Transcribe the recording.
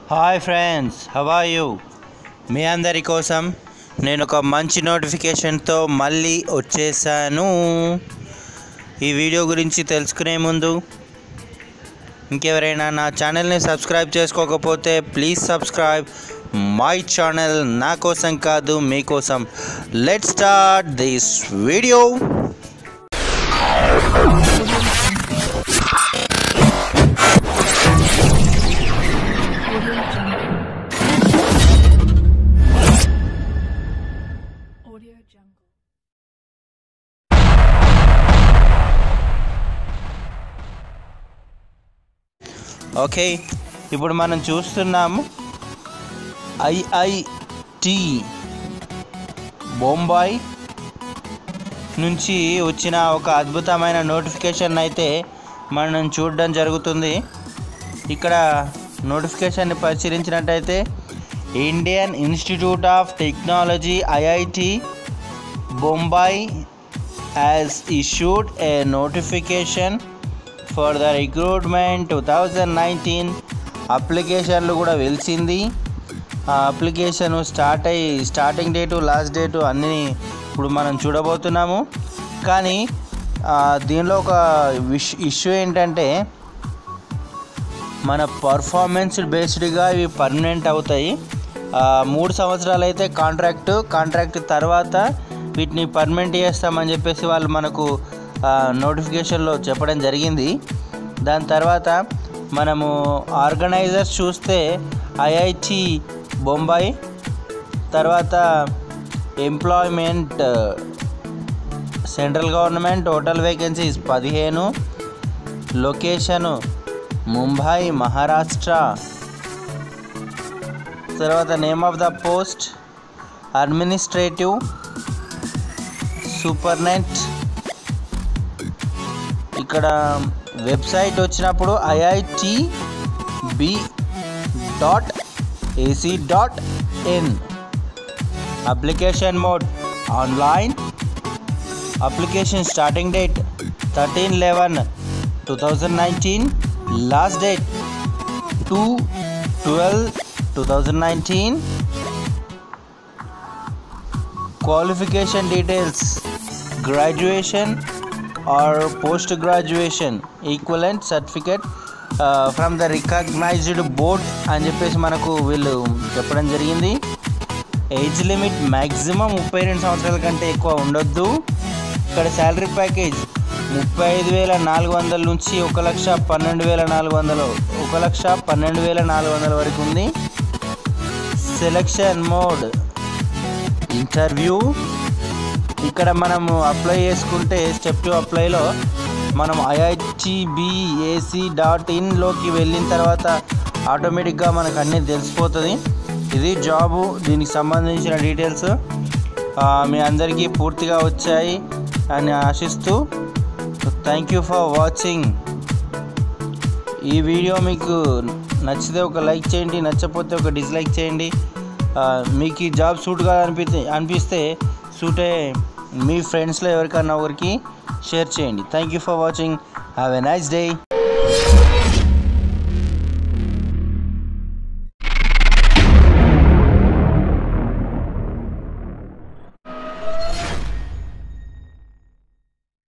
Hi friends how are you మీ అందరి కోసం నేను ఒక మంచి నోటిఫికేషన్తో మళ్ళీ వచ్చేసాను ఈ వీడియో గురించి తెలుసుకునే ముందు ఇంకెవరైనా నా ఛానల్ని సబ్స్క్రైబ్ చేసుకోకపోతే ప్లీజ్ సబ్స్క్రైబ్ మై ఛానల్ నా కోసం కాదు మీకోసం let start this video Audio Jungle. Okay ఇప్పుడు మనం చూస్తున్నాము ఐఐటి బొంబాయి నుంచి వచ్చిన ఒక అద్భుతమైన నోటిఫికేషన్ అయితే మనం చూడడం జరుగుతుంది ఇక్కడ నోటిఫికేషన్ని పరిశీలించినట్టయితే Indian Institute of Technology IIT Bombay has issued a notification for the recruitment 2019 అప్లికేషన్లు కూడా వెలిసింది ఆ అప్లికేషన్ స్టార్ట్ అయ్యి స్టార్టింగ్ డేటు లాస్ట్ డేటు అన్నీ ఇప్పుడు మనం చూడబోతున్నాము కానీ ఆ, దీనిలో ఒక విష్ ఇష్యూ ఏంటంటే మన పర్ఫార్మెన్స్ బేస్డ్గా ఇవి పర్మనెంట్ అవుతాయి ఆ, మూడు సంవత్సరాలు అయితే కాంట్రాక్ట్ కాంట్రాక్ట్ తర్వాత వీటిని పర్మనెంట్ చేస్తామని చెప్పేసి వాళ్ళు మనకు నోటిఫికేషన్లో చెప్పడం జరిగింది దాని తర్వాత మనము ఆర్గనైజర్స్ చూస్తే ఐఐటి బొంబాయి తర్వాత employment central government total vacancies పదిహేను లొకేషను ముంబై మహారాష్ట్ర తర్వాత name of the post administrative superintendent ఇక్కడ వెబ్సైట్ వచ్చినప్పుడు IIT B dot AC dot in application mode online application starting date thirteen eleven two thousand nineteen last date two twelve two thousand nineteen qualification details graduation or post graduation equivalent certificate uh, from the recognized board అని చెప్పేసి మనకు వీళ్ళు చెప్పడం జరిగింది age limit maximum ముప్పై రెండు సంవత్సరాల కంటే ఎక్కువ ఉండొద్దు ఇక్కడ శాలరీ ప్యాకేజ్ ముప్పై ఐదు వేల నాలుగు వందల నుంచి ఒక లక్ష పన్నెండు వేల నాలుగు వందలు ఒక లక్ష పన్నెండు వేల నాలుగు వందల వరకు ఉంది సెలక్షన్ మోడ్ ఇంటర్వ్యూ ఇక్కడ మనము అప్లై చేసుకుంటే స్టెప్ టు అప్లైలో మనం ఐఐటిబిఏసి డాట్ ఇన్లోకి వెళ్ళిన తర్వాత ఆటోమేటిక్గా మనకు అన్నీ తెలిసిపోతుంది ఇది జాబు దీనికి సంబంధించిన డీటెయిల్స్ ఆ, మీ అందరికీ పూర్తిగా వచ్చాయి అని ఆశిస్తూ థ్యాంక్ యూ ఫర్ వాచింగ్ ఈ వీడియో మీకు నచ్చితే ఒక లైక్ చేయండి నచ్చకపోతే ఒక డిస్లైక్ చేయండి ఆ, మీకు ఈ జాబ్ సూట్గా అనిపిస్తే అనిపిస్తే సూట్ అయ్యే మీ ఫ్రెండ్స్లో ఎవరికన్నా ఒకరికి షేర్ చేయండి thank you for watching have a nice day